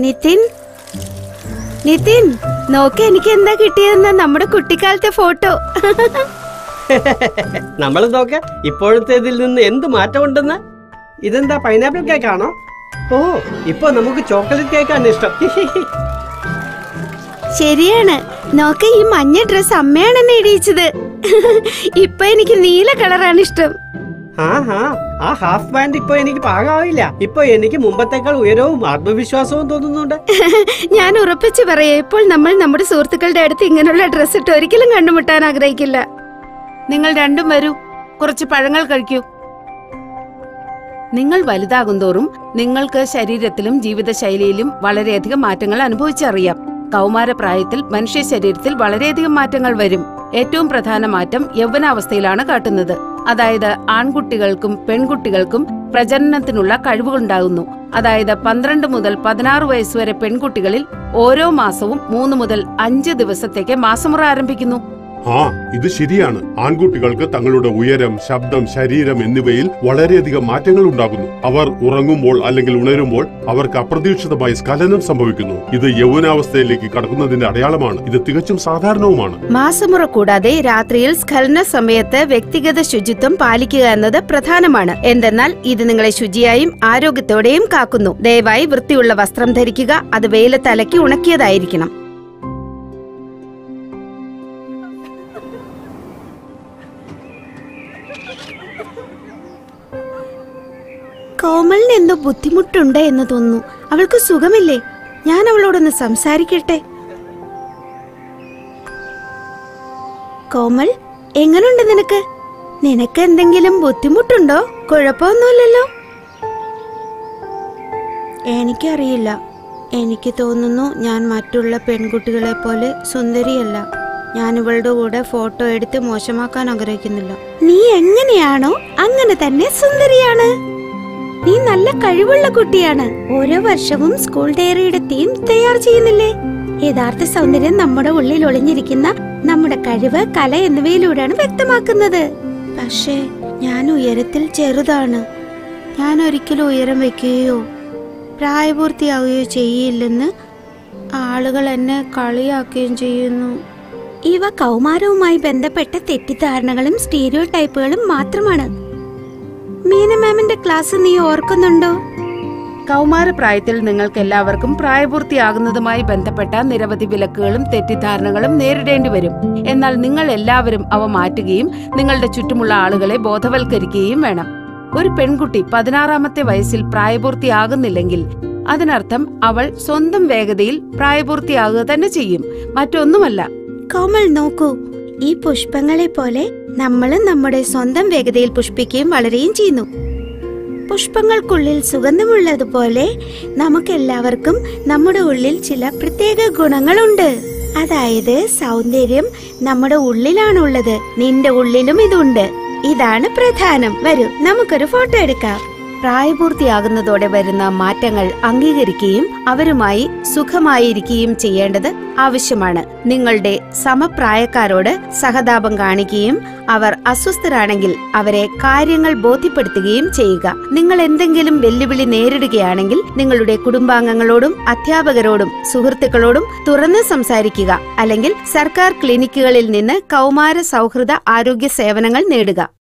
നിതിൻ നിതിൻ നോക്ക് എനിക്ക് എന്താ കിട്ടിയതെന്ന് നമ്മുടെ കുട്ടിക്കാലത്തെ ഫോട്ടോ നമ്മൾ നോക്ക ഇപ്പോഴത്തേതിൽ നിന്ന് എന്ത് മാറ്റമുണ്ടെന്ന് ഇതെന്താ പൈനാപ്പിൾ കേക്ക് ആണോ ഓ ഇപ്പൊ നമുക്ക് ചോക്ലേറ്റ് കേക്കാണ് ഇഷ്ടം ശരിയാണ് നോക്ക് ഈ മഞ്ഞ ഡ്രസ് അമ്മയാണ് എന്നെ ഇടിയിച്ചത് ഇപ്പൊ എനിക്ക് നീല കളറാണ് ഇഷ്ടം ആ ഹാ ആ ഹാഫ് പാന്റ് ഇപ്പൊ എനിക്ക് പാകാവില്ല ഇപ്പൊ എനിക്ക് മുമ്പത്തേക്കാൾ ഉയരവും ആത്മവിശ്വാസവും തോന്നുന്നുണ്ട് ഞാൻ ഉറപ്പിച്ചു പറയാം ഇപ്പോൾ നമ്മൾ നമ്മുടെ സുഹൃത്തുക്കളുടെ അടുത്ത് ഇങ്ങനെയുള്ള ഡ്രസ് ഇട്ട് ഒരിക്കലും കണ്ടുമുട്ടാൻ ആഗ്രഹിക്കില്ല നിങ്ങൾ രണ്ടും വരൂ കുറച്ച് പഴങ്ങൾ കഴിക്കൂ നിങ്ങൾ വലുതാകും തോറും നിങ്ങൾക്ക് ശരീരത്തിലും ജീവിതശൈലിയിലും വളരെയധികം മാറ്റങ്ങൾ അനുഭവിച്ചറിയാം കൗമാരപ്രായത്തിൽ മനുഷ്യ ശരീരത്തിൽ വളരെയധികം മാറ്റങ്ങൾ വരും ഏറ്റവും പ്രധാന മാറ്റം യൗവനാവസ്ഥയിലാണ് കാട്ടുന്നത് അതായത് ആൺകുട്ടികൾക്കും പെൺകുട്ടികൾക്കും പ്രജനനത്തിനുള്ള കഴിവുകളുണ്ടാകുന്നു അതായത് പന്ത്രണ്ട് മുതൽ പതിനാറ് വയസ്സുവരെ പെൺകുട്ടികളിൽ ഓരോ മാസവും മൂന്ന് മുതൽ അഞ്ച് ദിവസത്തേക്ക് മാസമുറ ആരംഭിക്കുന്നു ആ ഇത് ശരിയാണ് ആൺകുട്ടികൾക്ക് തങ്ങളുടെ ഉയരം ശബ്ദം ശരീരം എന്നിവയിൽ വളരെയധികം മാറ്റങ്ങൾ ഉണ്ടാകുന്നു അവർ ഉറങ്ങുമ്പോൾ അല്ലെങ്കിൽ ഉണരുമ്പോൾ അവർക്ക് അപ്രതീക്ഷിതമായി സ്ഖലനം സംഭവിക്കുന്നു ഇത് യൗവനാവസ്ഥയിലേക്ക് കടക്കുന്നതിന്റെ അടയാളമാണ് ഇത് തികച്ചും സാധാരണവുമാണ് മാസമുറ കൂടാതെ രാത്രിയിൽ സ്ഖലന സമയത്ത് വ്യക്തിഗത ശുചിത്വം പാലിക്കുക എന്നത് പ്രധാനമാണ് എന്തെന്നാൽ ഇത് നിങ്ങളെ ശുചിയായും ആരോഗ്യത്തോടെയും കാക്കുന്നു ദയവായി വൃത്തിയുള്ള വസ്ത്രം ധരിക്കുക അത് വെയിലത്ത് അലക്കി ഉണക്കിയതായിരിക്കണം കോമളിന് എന്തോ ബുദ്ധിമുട്ടുണ്ട് എന്ന് തോന്നുന്നു അവൾക്ക് സുഖമില്ലേ ഞാൻ അവളോടൊന്ന് സംസാരിക്കട്ടെ കോമൾ എങ്ങനുണ്ട് നിനക്ക് നിനക്ക് എന്തെങ്കിലും ബുദ്ധിമുട്ടുണ്ടോ കുഴപ്പമൊന്നുമില്ലല്ലോ എനിക്കറിയില്ല എനിക്ക് തോന്നുന്നു ഞാൻ മറ്റുള്ള പെൺകുട്ടികളെ പോലെ സുന്ദരിയല്ല ഞാൻ ഇവളുടെ കൂടെ ഫോട്ടോ എടുത്ത് മോശമാക്കാൻ ആഗ്രഹിക്കുന്നില്ല നീ എങ്ങനെയാണോ അങ്ങനെ തന്നെ സുന്ദരിയാണ് നീ നല്ല കഴിവുള്ള കുട്ടിയാണ് ഓരോ വർഷവും സ്കൂൾ ഡയറിയുടെ തീം തയ്യാർ ചെയ്യുന്നില്ലേ യഥാർത്ഥ സൗന്ദര്യം നമ്മുടെ ഉള്ളിൽ ഒളിഞ്ഞിരിക്കുന്ന നമ്മുടെ കഴിവ് കല എന്നിവയിലൂടെയാണ് വ്യക്തമാക്കുന്നത് പക്ഷേ ഞാൻ ഉയരത്തിൽ ചെറുതാണ് ഞാൻ ഒരിക്കലും ഉയരം വെക്കുകയോ പ്രായപൂർത്തിയാവുകയോ ചെയ്യില്ലെന്ന് ആളുകൾ എന്നെ കളിയാക്കുകയും ചെയ്യുന്നു ഇവ കൗമാരവുമായി ബന്ധപ്പെട്ട തെറ്റിദ്ധാരണകളും സ്റ്റീരിയോ ടൈപ്പുകളും മാത്രമാണ് മീന മാമിന്റെ ക്ലാസ് നീ ഓർക്കുന്നുണ്ടോ കൗമാരപ്രായത്തിൽ നിങ്ങൾക്ക് എല്ലാവർക്കും പ്രായപൂർത്തിയാകുന്നതുമായി ബന്ധപ്പെട്ട നിരവധി വിലക്കുകളും തെറ്റിദ്ധാരണകളും നേരിടേണ്ടി വരും എന്നാൽ നിങ്ങൾ എല്ലാവരും അവ മാറ്റുകയും നിങ്ങളുടെ ചുറ്റുമുള്ള ആളുകളെ ബോധവൽക്കരിക്കുകയും വേണം ഒരു പെൺകുട്ടി പതിനാറാമത്തെ വയസ്സിൽ പ്രായപൂർത്തിയാകുന്നില്ലെങ്കിൽ അതിനർത്ഥം അവൾ സ്വന്തം വേഗതയിൽ പ്രായപൂർത്തിയാകുക തന്നെ ചെയ്യും മറ്റൊന്നുമല്ല കോമൾ നോക്കൂ ഈ പുഷ്പങ്ങളെ പോലെ നമ്മൾ നമ്മുടെ സ്വന്തം വേഗതയിൽ പുഷ്പിക്കുകയും വളരുകയും ചെയ്യുന്നു പുഷ്പങ്ങൾക്കുള്ളിൽ സുഗന്ധമുള്ളതുപോലെ നമുക്കെല്ലാവർക്കും നമ്മുടെ ഉള്ളിൽ ചില പ്രത്യേക ഗുണങ്ങളുണ്ട് അതായത് സൗന്ദര്യം നമ്മുടെ ഉള്ളിലാണുള്ളത് നിന്റെ ഉള്ളിലും ഇതുണ്ട് ഇതാണ് പ്രധാനം വരൂ നമുക്കൊരു ഫോട്ടോ എടുക്കാം പ്രായപൂർത്തിയാകുന്നതോടെ വരുന്ന മാറ്റങ്ങൾ അംഗീകരിക്കുകയും അവരുമായി സുഖമായിരിക്കുകയും ചെയ്യേണ്ടത് ആവശ്യമാണ് നിങ്ങളുടെ സമപ്രായക്കാരോട് സഹതാപം കാണിക്കുകയും അവർ അസ്വസ്ഥരാണെങ്കിൽ അവരെ കാര്യങ്ങൾ ബോധ്യപ്പെടുത്തുകയും ചെയ്യുക നിങ്ങൾ എന്തെങ്കിലും വെല്ലുവിളി നേരിടുകയാണെങ്കിൽ നിങ്ങളുടെ കുടുംബാംഗങ്ങളോടും അധ്യാപകരോടും സുഹൃത്തുക്കളോടും തുറന്ന് സംസാരിക്കുക അല്ലെങ്കിൽ സർക്കാർ ക്ലിനിക്കുകളിൽ നിന്ന് കൗമാര സൗഹൃദ ആരോഗ്യ സേവനങ്ങൾ നേടുക